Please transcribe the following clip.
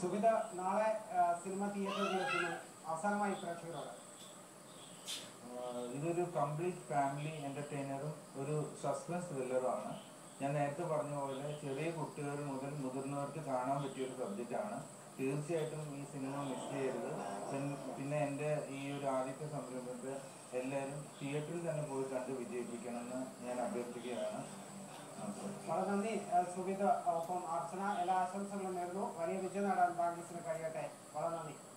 സുബിത നാളെ ആ, സിനിമ തിയേറ്ററിൽ എത്തുന്നു അവസാനമായി പ്രേക്ഷകരോട് ആഹ് ഇതൊരു കംപ്ലീറ്റ് ഫാമിലി എന്റർടൈനറും ഒരു സസ്പെൻസ് ത്രില്ലറുമാണ് ഞാൻ നേരത്തെ പറഞ്ഞ പോലെ ചെറിയ കുട്ടികൾ മുതൽ മുതിർന്നവർക്ക് കാണാൻ പറ്റിയ ഒരു സബ്ജക്റ്റാണ് തീർച്ചയായിട്ടും ഈ സിനിമ മിസ് ചെയ്യരുത് പിൻ- പിന്നെ എൻ്റെ ഈ ഒരു ആദ്യത്തെ സംരംഭത്തെ എല്ലാവരും തിയേറ്ററിൽ തന്നെ പോയി കണ്ട് വിജയിപ്പിക്കണമെന്ന് ഞാൻ അഭ്യർത്ഥിക്കുകയാണ് നമസ്കാരം വളരെ നന്ദി ആ, സുബിത ഒപ്പം അർച്ചന എല്ലാ ആശംസകളും നേരുന്നു വലിയ വിജയം നേടാൻ ബാങ്കിസിന് കഴിയട്ടെ വളരെ നന്ദി